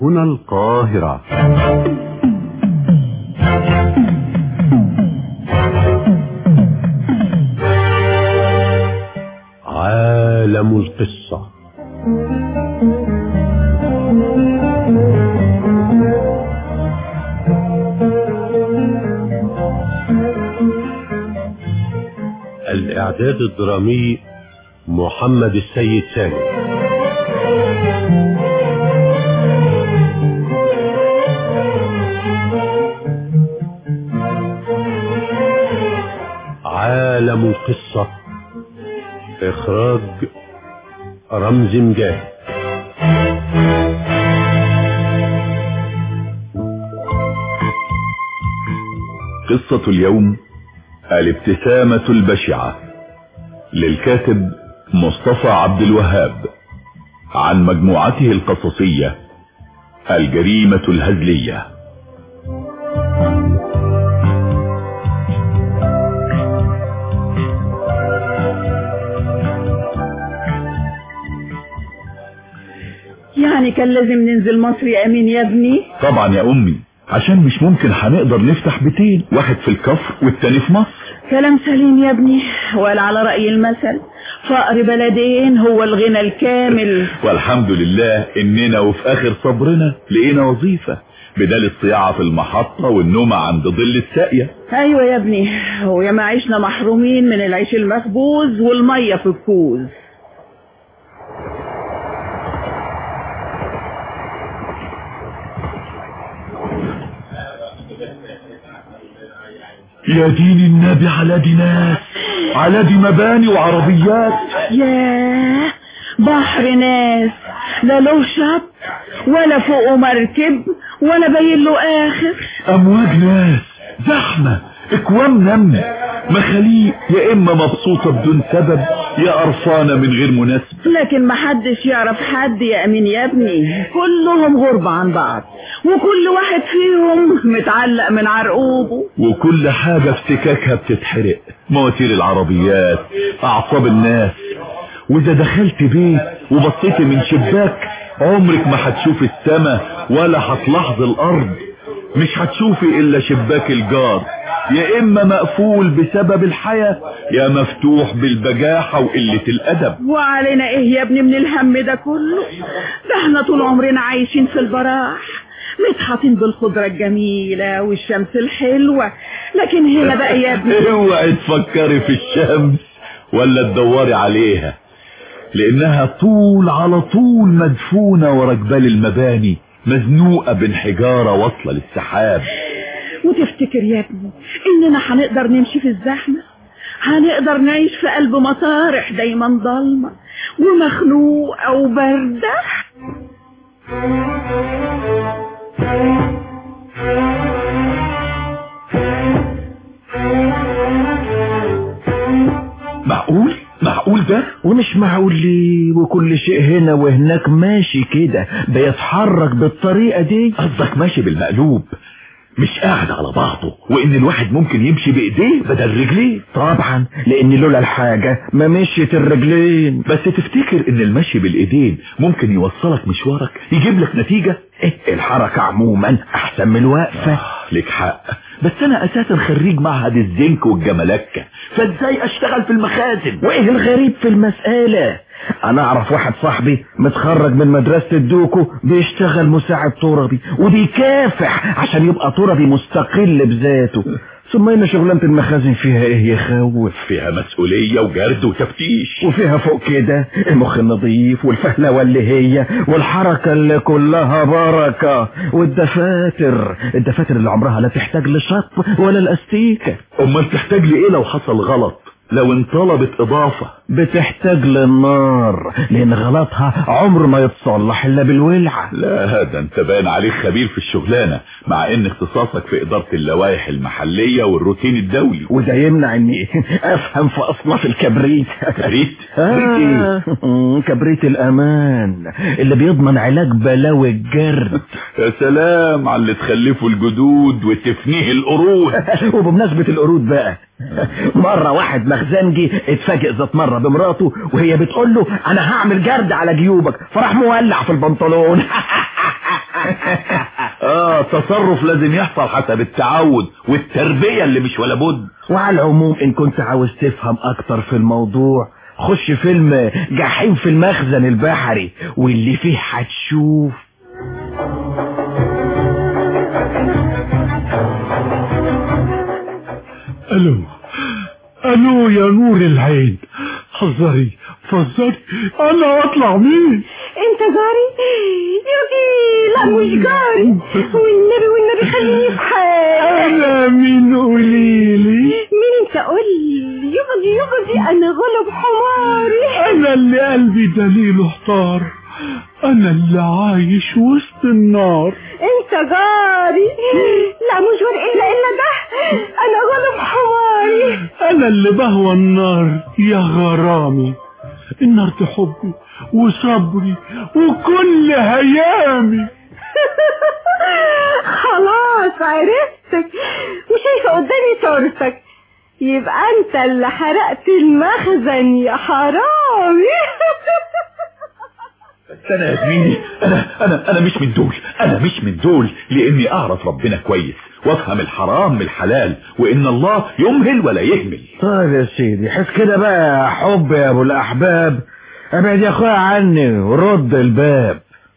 هنا القاهرة عالم القصة الإعداد الدرامي محمد السيد سامي عالم القصة إخراج رمز مجاهد قصة اليوم الابتسامة البشعة للكاتب مصطفى عبد الوهاب عن مجموعته القصصية الجريمة الهزلية يعني كان لازم ننزل مصر يا امين يا ابني طبعا يا امي عشان مش ممكن هنقدر نفتح بيتين واحد في الكفر والتاني في مصر كلام سليم يا ابني ولا على رأي المثل فقر بلدين هو الغنى الكامل والحمد لله اننا وفي اخر صبرنا لقينا وظيفة بدل الصياعة في المحطة والنوم عند ظل الساقية ايوه يا ابني ويا ما عشنا محرومين من العيش المخبوز والمية في الكوز يا دين النبي على دي ناس على دي مباني وعربيات ياه بحر ناس لا له شط ولا فوقه مركب ولا باين له اخر امواج ناس زحمة اكوام نمل مخاليق يا اما مبسوطة بدون سبب يا قرفانة من غير مناسبة لكن محدش يعرف حد يا امين يا ابني كلهم غربة عن بعض وكل واحد فيهم متعلق من عرقوبه وكل حاجة في سكاكها بتتحرق مواتير العربيات اعصاب الناس واذا دخلت بيت وبصيت من شباك عمرك ما هتشوف السماء ولا هتلاحظ الارض مش هتشوفي الا شباك الجار يا اما مقفول بسبب الحياة يا مفتوح بالبجاحة وقلة الادب وعلينا ايه يا ابني من الهم ده كله ده احنا طول عمرنا عايشين في البراح متحاطين بالخضرة الجميلة والشمس الحلوة لكن هنا بقى يا ابني اوعي تفكري في الشمس ولا تدوري عليها لانها طول على طول مدفونة ورا جبال المباني مزنوقة بين حجارة واصلة للسحاب وتفتكر يا ابني اننا هنقدر نمشي في الزحمة هنقدر نعيش في قلب مطارح دايما ضلمة ومخنوقة وباردة معقول معقول ده ومش معقول ليه وكل شيء هنا وهناك ماشي كده بيتحرك بالطريقة دي قصدك ماشي بالمقلوب مش قاعد على بعضه وان الواحد ممكن يمشي بايديه بدل رجليه طبعا لان لولا الحاجة ما مشيت الرجلين بس تفتكر ان المشي بالايدين ممكن يوصلك مشوارك يجيب لك نتيجة إيه الحركة عموما احسن من الوقفة لك حق بس انا اساسا خريج معهد الزنك والجملكة فازاي اشتغل في المخازن وايه الغريب في المسألة انا اعرف واحد صاحبي متخرج من مدرسة الدوكو بيشتغل مساعد تربي وبيكافح عشان يبقى تربي مستقل بذاته ثم ان شغلانة المخازن فيها ايه يخوف فيها مسؤولية وجرد وتفتيش وفيها فوق كده المخ النظيف والفهلوة اللي هي والحركة اللي كلها بركة والدفاتر الدفاتر اللي عمرها لا تحتاج لشط ولا الاستيكة امال تحتاج لي ايه لو حصل غلط لو انطلبت اضافة بتحتاج للنار لان غلطها عمر ما يتصلح الا بالولعة لا ده انت باين عليك خبير في الشغلانة مع ان اختصاصك في ادارة اللوائح المحلية والروتين الدولي وده يمنع اني افهم في اصناف الكبريت كبريت آه كبريت الامان اللي بيضمن علاج بلاوي الجرد يا سلام على اللي تخلفه الجدود وتفنيه القرود وبمناسبة القرود بقى مرة واحد مخزنجي اتفاجئ ذات مرة بمراته وهي بتقول له انا هعمل جرد على جيوبك فراح مولع في البنطلون اه تصرف لازم يحصل حسب التعود والتربية اللي مش ولا بد وعلى العموم ان كنت عاوز تفهم اكتر في الموضوع خش فيلم جحيم في المخزن البحري واللي فيه هتشوف الو الو يا نور العين حذري فزري انا اطلع مين انت جاري يوكي لا مش جاري والنبي والنبي خليني في حالي انا مين قوليلي مين انت قول لي يغزي يغزي انا غلب حماري انا اللي قلبي دليله احتار انا اللي عايش وسط النار انت جاري لا مش ورق الا الا ده انا غلب حماري انا اللي بهوى النار يا غرامي النار دي حبي وصبري وكل هيامي خلاص عرفتك وشايفه قدامي صورتك يبقى انت اللي حرقت المخزن يا حرامي بس انا يا زميلي انا انا انا مش من دول انا مش من دول لاني اعرف ربنا كويس وافهم الحرام من الحلال وان الله يمهل ولا يهمل طيب يا سيدي حس كده بقى يا حب يا ابو الاحباب ابعد يا اخويا عني ورد الباب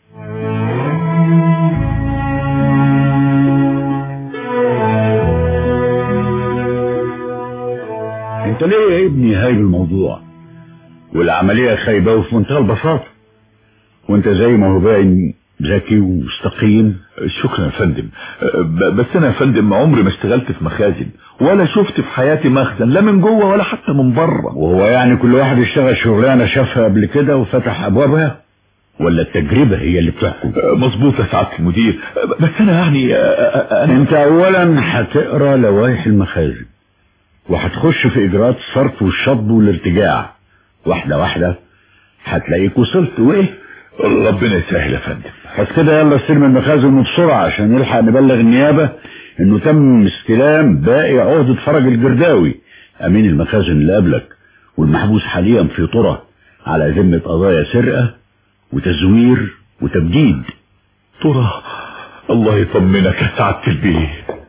انت ليه يا ابني هايب الموضوع والعملية خايبة وفي منتهى البساطة وانت زي ما هو باين ذكي ومستقيم شكرا يا فندم ب- بس انا يا فندم عمري ما اشتغلت في مخازن ولا شفت في حياتي مخزن لا من جوه ولا حتى من بره وهو يعني كل واحد يشتغل شغلانة شافها قبل كده وفتح ابوابها ولا التجربة هي اللي بتحكم مظبوط يا سعاده المدير بس انا يعني انا انت اولا هتقرا لوائح المخازن وهتخش في اجراءات الصرف والشطب والارتجاع واحدة واحدة هتلاقيك وصلت وايه ربنا يسهل يا فندم بس كده يلا استلم المخازن بسرعة عشان نلحق نبلغ النيابة انه تم استلام باقي عهدة فرج الجرداوي امين المخازن اللي قبلك والمحبوس حاليا في طرة على ذمة قضايا سرقة وتزوير وتبديد ترى الله يطمنك يا سعاده البيه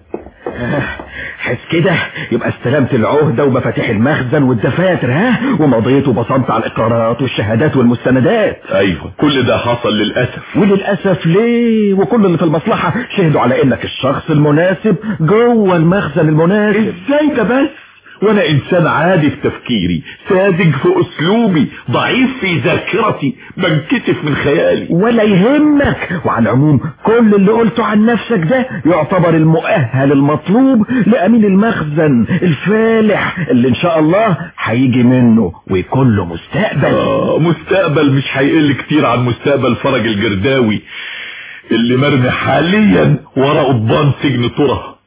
حس كده يبقى استلمت العهدة ومفاتيح المخزن والدفاتر ها ومضيت وبصمت على الإقرارات والشهادات والمستندات ايوه كل ده حصل للاسف وللأسف ليه وكل اللي في المصلحة شهدوا على إنك الشخص المناسب جوه المخزن المناسب ازاي ده بس وانا انسان عادي في تفكيري ساذج في اسلوبي ضعيف في ذاكرتي بنكتف من خيالي ولا يهمك وعلى العموم كل اللي قلته عن نفسك ده يعتبر المؤهل المطلوب لأمين المخزن الفالح اللي إن شاء الله هيجي منه ويكون له مستقبل آه مستقبل مش هيقل كتير عن مستقبل فرج الجرداوي اللي مرمي حاليا ورا قضبان سجن طرة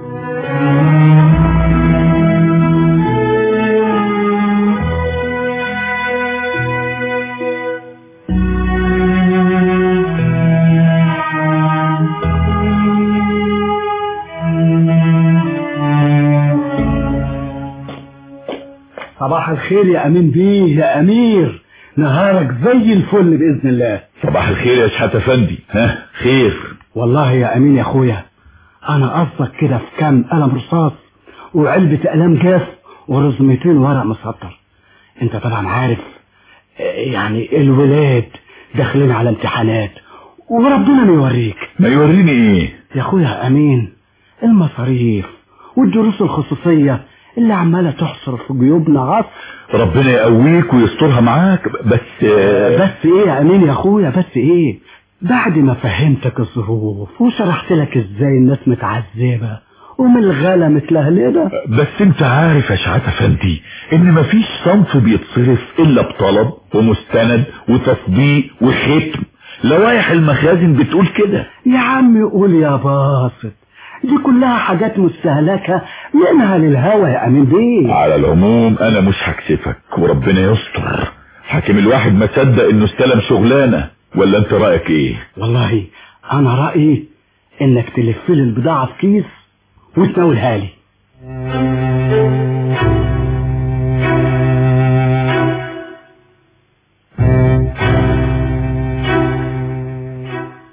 صباح الخير يا امين بيه يا امير نهارك زي الفل باذن الله صباح الخير يا شحات افندي ها خير والله يا امين يا اخويا انا قصدك كده في كام قلم رصاص وعلبة قلم جاف ورزمتين ورق مسطر انت طبعا عارف آه، يعني الولاد داخلين على امتحانات وربنا ما يوريك ما يوريني ايه يا اخويا امين المصاريف والدروس الخصوصية اللي عمالة تحصر في جيوبنا عصر ربنا يقويك ويسترها معاك بس بس ايه يا امين يا اخويا بس ايه بعد ما فهمتك الظروف وشرحت لك ازاي الناس متعذبة ومن الغلا متلهلبة بس انت عارف يا شحات افندي ان مفيش صنف بيتصرف الا بطلب ومستند وتصديق وختم لوائح المخازن بتقول كده يا عم قول يا باسط دي كلها حاجات مستهلكة منها للهوى يا امين بيه على العموم انا مش هكسفك وربنا يستر حاكم الواحد ما صدق انه استلم شغلانه ولا انت رايك ايه والله انا رأيي انك تلف لي البضاعة في كيس وتناولها لي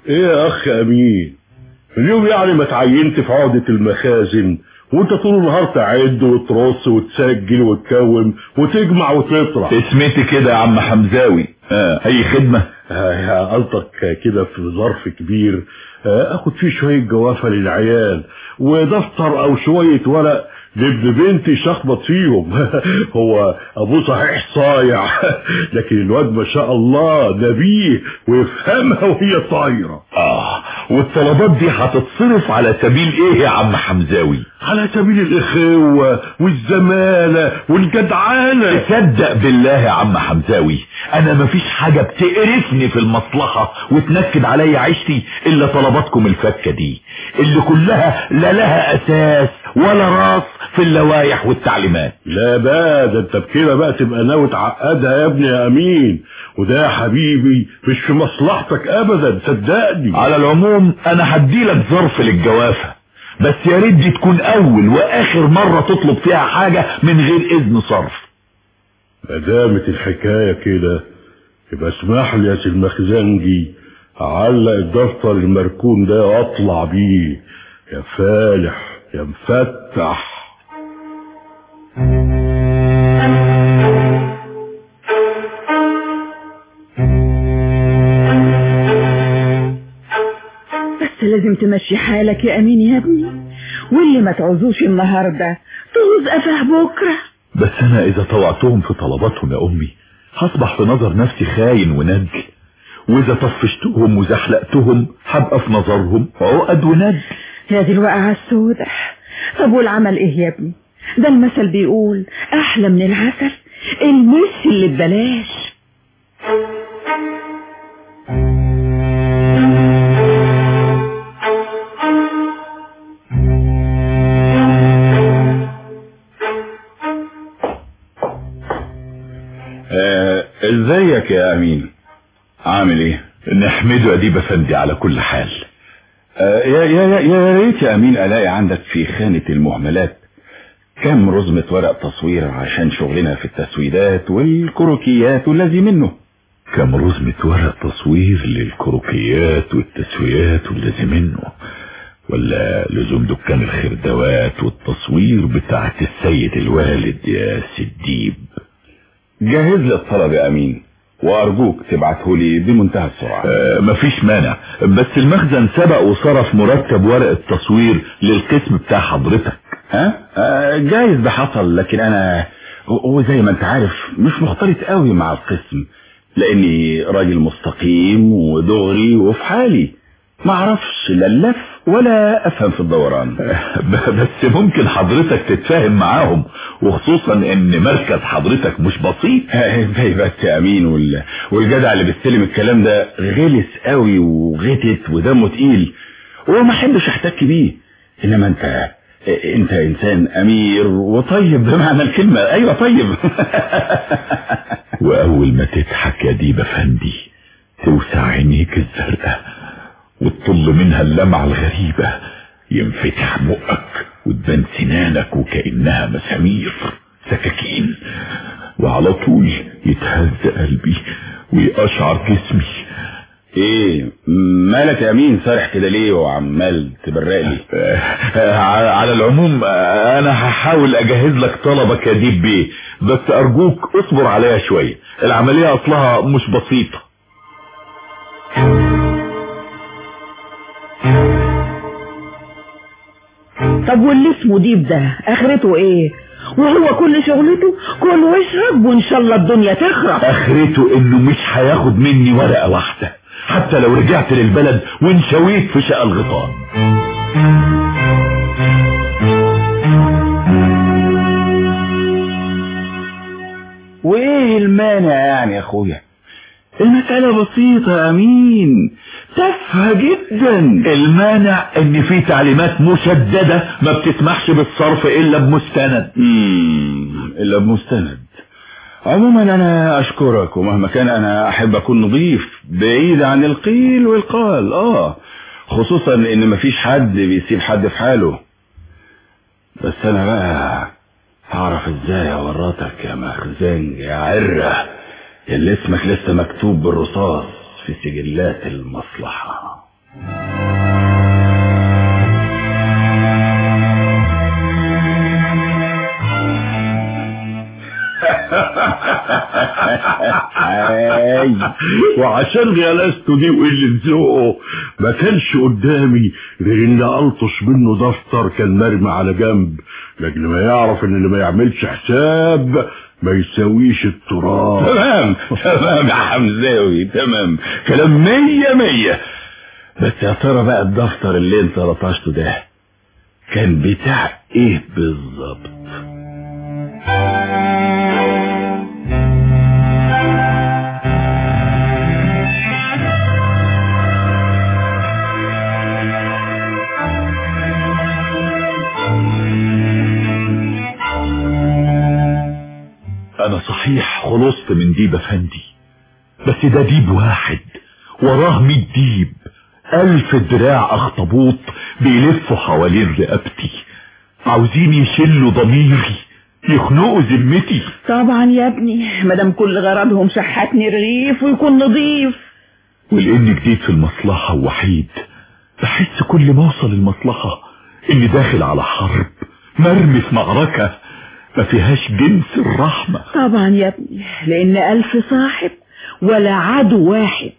ايه يا اخ امين اليوم يعني ما تعينت في عقدة المخازن وانت طول النهار تعد وترص وتسجل وتكوم وتجمع وتطرح اسمتي كده يا عم حمزاوي آه. اي خدمة يا قصدك كده في ظرف كبير آه، اخد فيه شوية جوافة للعيال ودفتر او شوية ورق لابن بنتي شخبط فيهم هو ابوه صحيح صايع لكن الواد ما شاء الله نبيه ويفهمها وهي طايرة اه والطلبات دي هتتصرف على سبيل ايه يا عم حمزاوي على سبيل الاخوة والزمالة والجدعانة تصدق بالله يا عم حمزاوي انا مفيش حاجة بتقرفني في المصلحة وتنكد عليا عيشتي الا طلباتكم الفكة دي اللي كلها لا لها اساس ولا راس في اللوائح والتعليمات لا بقى ده انت بكده بقى تبقى ناوي تعقدها يا ابني يا امين وده يا حبيبي مش في مصلحتك ابدا صدقني على العموم انا هديلك ظرف للجوافة بس يا ريت دي تكون اول واخر مرة تطلب فيها حاجة من غير اذن صرف ما دامت الحكاية كده يبقى اسمح لي يا سي المخزنجي اعلق الدفتر المركون ده واطلع بيه يا فالح يا مفتح بس لازم تمشي حالك يا امين يا ابني واللي ما تعوزوش النهارده تعوز افه بكره بس انا اذا طوعتهم في طلباتهم يا امي هصبح في نظر نفسي خاين ونج واذا طفشتهم وزحلقتهم هبقى في نظرهم عقد ونج يا دي الوقعة السودة طب والعمل ايه يا ابني ده المثل بيقول احلى من العسل المس اللي ببلاش آه، ازيك يا امين عامل ايه نحمده اديب افندي على كل حال آه، يا يا يا يا ريت يا امين الاقي عندك في خانة المهملات كم رزمة ورق تصوير عشان شغلنا في التسويدات والكروكيات والذي منه كم رزمة ورق تصوير للكروكيات والتسويات والذي منه ولا لزوم دكان الخردوات والتصوير بتاعت السيد الوالد يا سديب جهز لي الطلب يا امين وارجوك تبعته لي بمنتهى السرعة آه مفيش مانع بس المخزن سبق وصرف مرتب ورق التصوير للقسم بتاع حضرتك ها آه، جايز ده حصل لكن انا وزي ما انت عارف مش مختلط قوي مع القسم لاني راجل مستقيم ودغري وفي حالي ما اعرفش لا اللف ولا افهم في الدوران بس ممكن حضرتك تتفاهم معاهم وخصوصا ان مركز حضرتك مش بسيط زي بس يا امين وال... والجدع اللي بيستلم الكلام ده غلس قوي وغتت ودمه تقيل وما احبش احتك بيه انما انت انت انسان امير وطيب بمعنى الكلمة ايوه طيب واول ما تضحك يا ديب افندي توسع عينيك الزرقاء وتطل منها اللمعة الغريبة ينفتح بقك وتبان سنانك وكأنها مسامير سكاكين وعلى طول يتهز قلبي ويقشعر جسمي ايه مالك يا امين سارح كده ليه وعمال تبرق لي آه، على العموم آه، انا هحاول اجهز لك طلبك يا ديب بيه بس ارجوك اصبر عليها شوية العملية اصلها مش بسيطة طب واللي اسمه ديب ده اخرته ايه وهو كل شغلته كل واشرب وان شاء الله الدنيا تخرب اخرته انه مش هياخد مني ورقة واحدة حتى لو رجعت للبلد وانشويت في شقة الغطاء وايه المانع يعني يا اخويا المسألة بسيطة يا امين تافهة جدا المانع ان في تعليمات مشددة ما بتسمحش بالصرف الا بمستند مم، الا بمستند عموما انا اشكرك ومهما كان انا احب اكون نظيف بعيد عن القيل والقال اه خصوصا ان مفيش حد بيسيب حد في حاله بس انا بقى هعرف ازاي اورطك يا مخزن يا عرة اللي اسمك لسه مكتوب بالرصاص في سجلات المصلحة وعشان غلاسته دي وقلة ذوقه ما كانش قدامي غير اني الطش منه دفتر كان مرمي على جنب لاجل ما يعرف ان اللي ما يعملش حساب ما يساويش التراب تمام تمام يا حمزاوي تمام كلام مية مية بس يا ترى بقى الدفتر اللي انت لطشته ده كان بتاع ايه بالظبط انا صحيح خلصت من ديب افندي بس ده ديب واحد وراه مية ديب الف دراع اخطبوط بيلفوا حوالين رقبتي عاوزين يشلوا ضميري يخنقوا ذمتي طبعا يا ابني مادام كل غرضهم شحاتني رغيف ويكون نظيف ولاني جديد في المصلحة ووحيد بحس كل ما اوصل المصلحة اني داخل على حرب مرمي في معركة ما فيهاش جنس الرحمة طبعا يا ابني لان الف صاحب ولا عدو واحد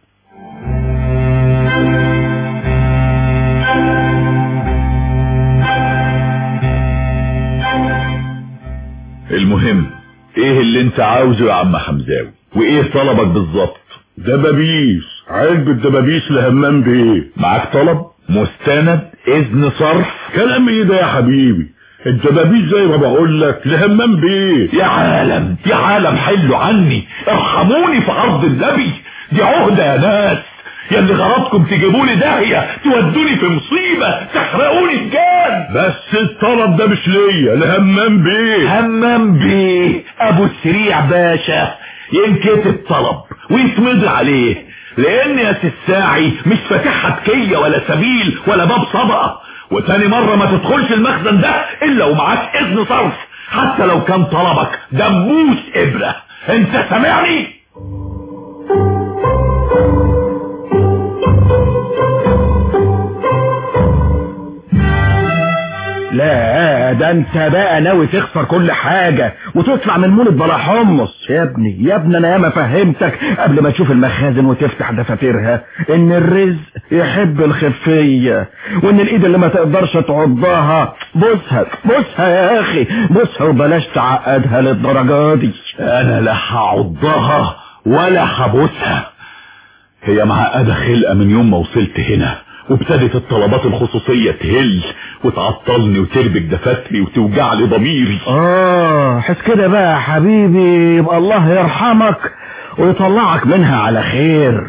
المهم ايه اللي انت عاوزه يا عم حمزاوي وايه طلبك بالظبط دبابيس علبة دبابيس لهمام بيه معاك طلب مستند اذن صرف كلام ايه ده يا حبيبي الدبابيس زي ما بقول لك لهمام بيه يا عالم يا عالم حلوا عني ارحموني في عرض النبي دي عهدة يا ناس يا اللي غرضكم تجيبوني داهية تودوني في مصيبة تحرقوني الجان بس الطلب ده مش ليا لهمام بيه همام بيه ابو السريع باشا ينكتب طلب ويتمضي عليه لان يا سساعي مش فاتحها تكية ولا سبيل ولا باب صدقة وتاني مرة ما تدخلش المخزن ده الا ومعاك اذن صرف حتى لو كان طلبك دبوس ابرة انت سامعني لا ده انت بقى ناوي تخسر كل حاجة وتطلع من مولد بلا حمص يا ابني يا ابني انا ياما فهمتك قبل ما تشوف المخازن وتفتح دفاترها ان الرزق يحب الخفية وان الايد اللي ما تقدرش تعضها بصها بصها يا اخي بصها وبلاش تعقدها للدرجة دي انا لا هعضها ولا هبوسها هي معقدة خلقة من يوم ما وصلت هنا وابتدت الطلبات الخصوصية تهل وتعطلني وتربك دفاتري وتوجع لي ضميري اه حس كده بقى يا حبيبي يبقى الله يرحمك ويطلعك منها على خير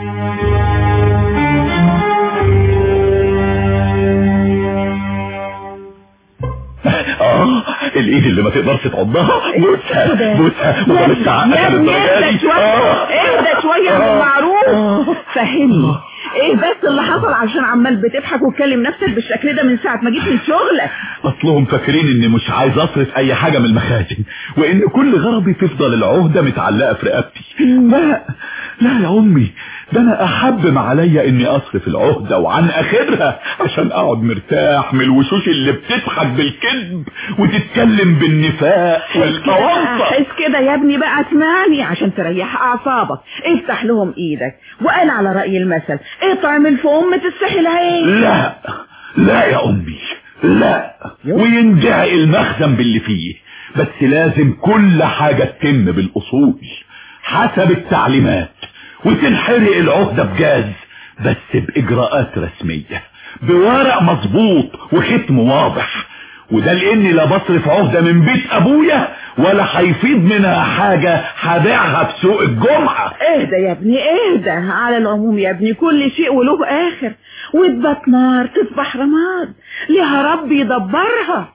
اه الايد اللي ما تقدرش تعضها بوسها بوسها وبلاش تعقدها يا ابني للدرجة اهدى دي شوية آه. اهدى شوية يا ابو معروف فهمني ايه بس اللي حصل عشان عمال بتضحك وتكلم نفسك بالشكل ده من ساعة ما جيت من شغلك اصلهم فاكرين اني مش عايز اصرف اي حاجة من المخازن وان كل غرضي تفضل العهدة متعلقة في رقبتي لا لا يا امي ده انا احب ما عليا اني اصرف العهدة وعن اخرها عشان اقعد مرتاح من الوشوش اللي بتضحك بالكذب وتتكلم بالنفاق والقوانطة حس كده يا ابني بقى اسمعني عشان تريح اعصابك افتح لهم ايدك وقال على رأي المثل اطعم الفم تستحي العين لا لا يا امي لا وينجع المخزن باللي فيه بس لازم كل حاجة تتم بالاصول حسب التعليمات وتنحرق العهدة بجاز بس باجراءات رسمية بورق مظبوط وختم واضح وده لاني لا بصرف عهدة من بيت ابويا ولا هيفيض منها حاجة هبيعها في سوق الجمعة اهدى يا ابني اهدى على العموم يا ابني كل شيء وله اخر وتبات نار تصبح رماد ليها رب يدبرها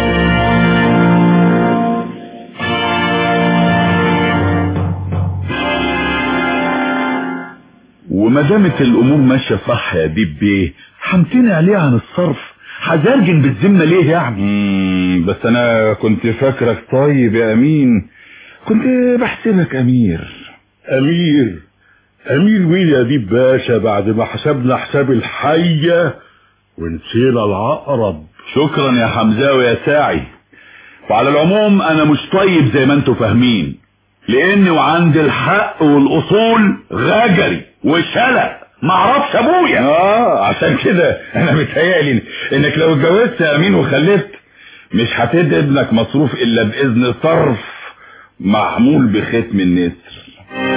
وما دامت الامور ماشيه صح يا ديب بيه همتنع ليه عن الصرف هزرجن بالذمه ليه يعني مم، بس انا كنت فاكرك طيب يا امين كنت بحسبك امير امير امير مين يا ديب باشا بعد ما حسبنا حساب الحية ونسينا العقرب شكرا يا حمزاوي يا ساعي وعلى العموم انا مش طيب زي ما انتوا فاهمين لاني وعند الحق والاصول غجري وشلق ما اعرفش ابويا اه عشان كده انا متهيألي انك لو اتجوزت يا امين وخلفت مش هتدي ابنك مصروف الا باذن صرف معمول بختم النسر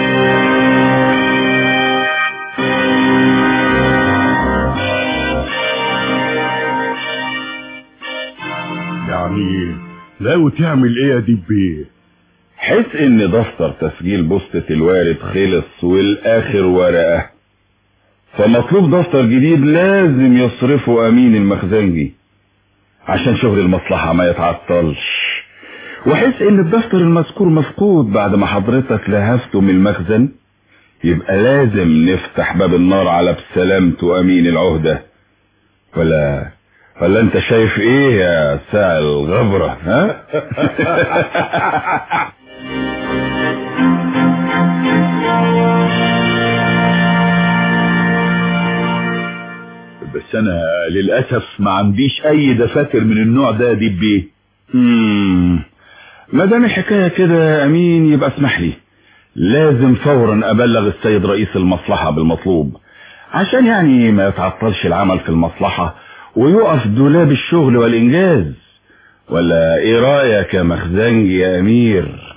يعني ناوي تعمل ايه يا ديب بيه حس ان دفتر تسجيل بوستة الوارد خلص والاخر ورقة فمطلوب دفتر جديد لازم يصرفه امين المخزنجي عشان شغل المصلحة ما يتعطلش وحس ان الدفتر المذكور مفقود بعد ما حضرتك لهفته من المخزن يبقى لازم نفتح باب النار على بسلامته امين العهدة ولا ولا انت شايف ايه يا ساعة الغبرة ها بس انا للاسف ما عنديش اي دفاتر من النوع ده دي بيه ما دام الحكايه كده يا امين يبقى اسمح لي لازم فورا ابلغ السيد رئيس المصلحه بالمطلوب عشان يعني ما يتعطلش العمل في المصلحه ويقف دولاب الشغل والانجاز ولا ايه رايك يا مخزنجي يا امير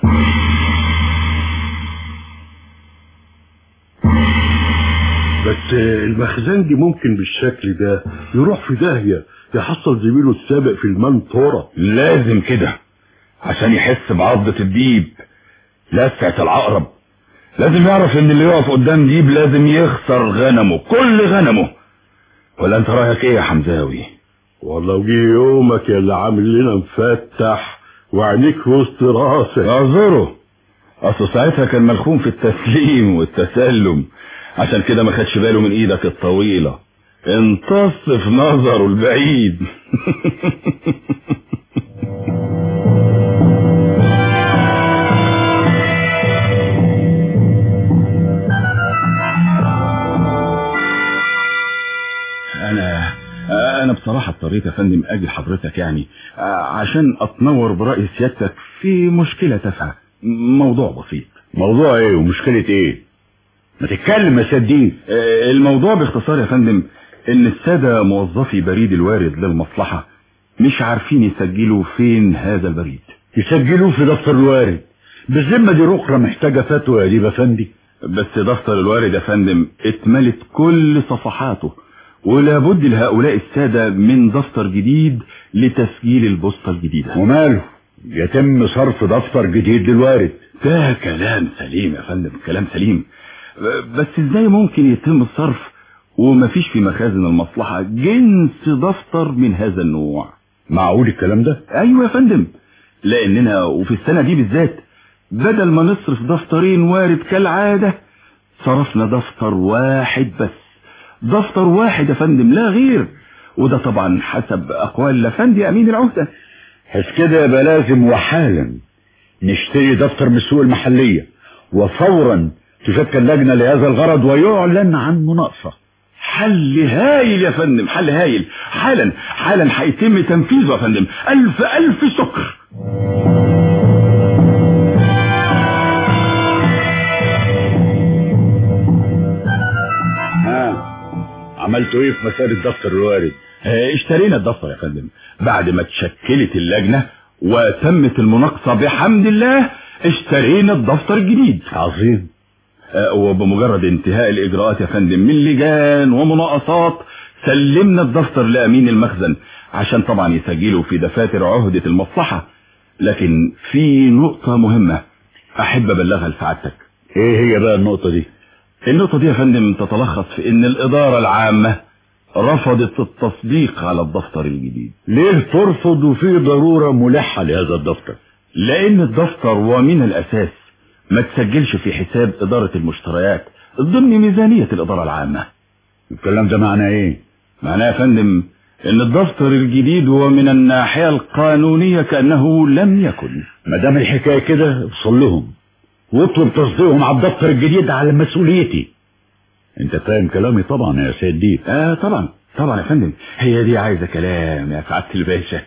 بس المخزنجي ممكن بالشكل ده يروح في داهية يحصل زميله السابق في المنطورة لازم كده عشان يحس بعضة الديب لسعة العقرب لازم يعرف ان اللي يقف قدام ديب لازم يخسر غنمه كل غنمه ولا انت رايك ايه يا حمزاوي والله جه يومك يا اللي عامل لنا مفتح وعينيك في وسط راسك اعذره اصل ساعتها كان ملخوم في التسليم والتسلم عشان كده ما خدش باله من ايدك الطويلة امتص في نظره البعيد انا انا بصراحة اضطريت يا فندم اجي حضرتك يعني عشان اتنور برأي سيادتك في مشكلة تافهة موضوع بسيط موضوع ايه ومشكلة ايه ما تتكلم يا سدين الموضوع باختصار يا فندم ان السادة موظفي بريد الوارد للمصلحة مش عارفين يسجلوا فين هذا البريد يسجلوه في دفتر الوارد بالذمة دي رقرة محتاجة فتوى يا ديب افندي بس دفتر الوارد يا فندم اتملت كل صفحاته ولابد لهؤلاء السادة من دفتر جديد لتسجيل البوسطة الجديدة وماله يتم صرف دفتر جديد للوارد ده كلام سليم يا فندم كلام سليم بس ازاي ممكن يتم الصرف ومفيش في مخازن المصلحة جنس دفتر من هذا النوع معقول الكلام ده ايوه يا فندم لاننا وفي السنة دي بالذات بدل ما نصرف دفترين وارد كالعادة صرفنا دفتر واحد بس دفتر واحد يا فندم لا غير وده طبعا حسب اقوال الافندي امين العهدة حس كده يبقى لازم وحالا نشتري دفتر من السوق المحلية وفورا تشكل لجنة لهذا الغرض ويعلن عن مناقصة حل هايل يا فندم حل هايل حالا حالا هيتم تنفيذه يا فندم الف الف شكر ها عملتوا ايه في مسألة دفتر الوارد اه اشترينا الدفتر يا فندم بعد ما تشكلت اللجنة وتمت المناقصة بحمد الله اشترينا الدفتر الجديد عظيم اه وبمجرد انتهاء الاجراءات يا فندم من لجان ومناقصات سلمنا الدفتر لامين المخزن عشان طبعا يسجلوا في دفاتر عهدة المصلحة لكن في نقطة مهمة احب ابلغها لسعادتك ايه هي بقى النقطة دي النقطة دي يا فندم تتلخص في ان الادارة العامة رفضت التصديق على الدفتر الجديد ليه ترفض وفي ضرورة ملحة لهذا الدفتر لان الدفتر ومن الاساس ما تسجلش في حساب ادارة المشتريات ضمن ميزانية الادارة العامة الكلام ده معناه ايه معناه يا فندم ان الدفتر الجديد ومن الناحية القانونية كأنه لم يكن ما دام الحكاية كده اوصل لهم واطلب تصديقهم على الدفتر الجديد على مسؤوليتي انت فاهم كلامي طبعا يا سيد ديب اه طبعا طبعا يا فندم هي دي عايزة كلام يا سعادة الباشا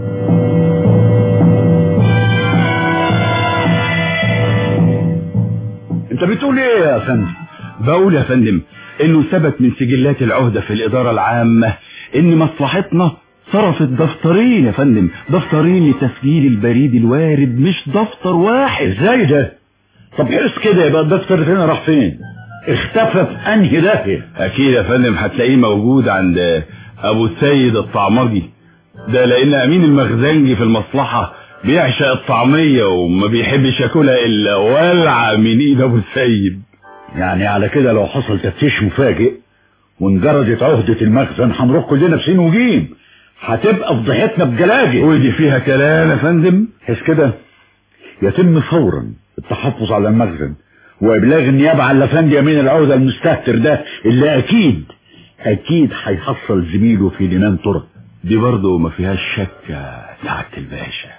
انت بتقول ايه يا فندم بقول يا فندم انه ثبت من سجلات العهدة في الادارة العامة ان مصلحتنا صرفت دفترين يا فندم دفترين لتسجيل البريد الوارد مش دفتر واحد ازاي ده طب حس كده يبقى الدفتر فين راح فين اختفى في انهي داهية اكيد يا فندم هتلاقيه موجود عند ابو السيد الطعمجي ده لان امين المخزنجي في المصلحة بيعشق الطعمية وما بيحبش ياكلها الا ولعة من ايد ابو السيد يعني على كده لو حصل تفتيش مفاجئ وانجردت عهدة المخزن هنروح كلنا بسين وجيم هتبقى فضيحتنا بجلاجل ودي فيها كلام يا فندم حس كده يتم فورا التحفظ على المخزن وابلاغ النيابة على الافندي امين العودة المستهتر ده اللي اكيد اكيد هيحصل زميله في لنان ترى دي برضه ما فيهاش شك يا سعادة الباشا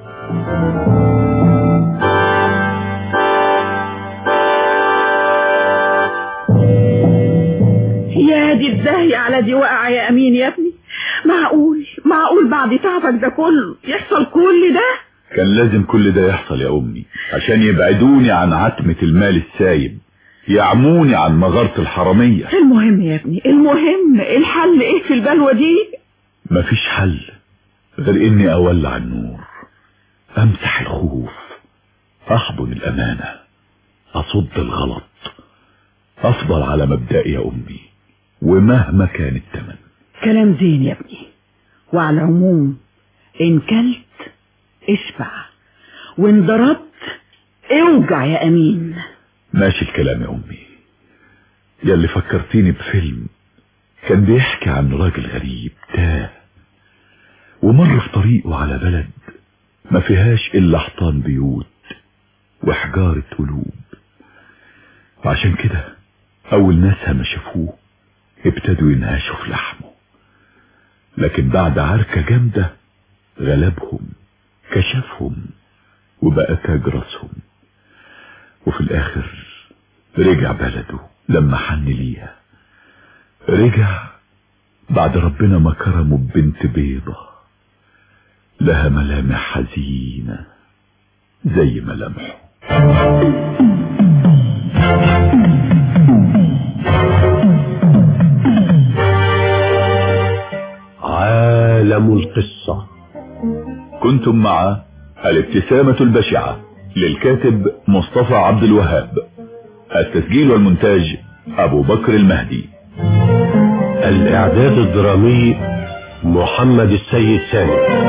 يا دي الداهية على دي وقع يا امين يا ابني معقول معقول بعد تعبك ده كله يحصل كل ده كان لازم كل ده يحصل يا امي عشان يبعدوني عن عتمة المال السايب يعموني عن مغارة الحرامية المهم يا ابني المهم الحل ايه في البلوة دي مفيش حل غير اني اولع النور امسح الخوف احضن الامانة اصد الغلط افضل على مبدئي يا امي ومهما كان الثمن كلام زين يا ابني وعلى العموم ان كلت اشبع وان ضربت اوجع يا امين ماشي الكلام يا امي يلي فكرتيني بفيلم كان بيحكي عن راجل غريب تاه ومر في طريقه على بلد ما فيهاش الا حيطان بيوت وحجارة قلوب وعشان كده اول ناس ما شافوه ابتدوا ينهشوا في لحمه لكن بعد عركة جامدة غلبهم كشفهم وبقى تاج راسهم وفي الاخر رجع بلده لما حن ليها رجع بعد ربنا ما كرمه ببنت بيضة لها ملامح حزينة زي ملامحه عالم القصة كنتم مع الابتسامة البشعة للكاتب مصطفى عبد الوهاب التسجيل والمونتاج أبو بكر المهدي الإعداد الدرامي محمد السيد سامي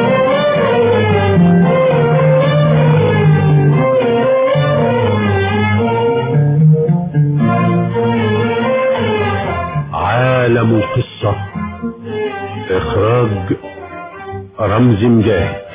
عالم القصة إخراج رمز مجاهد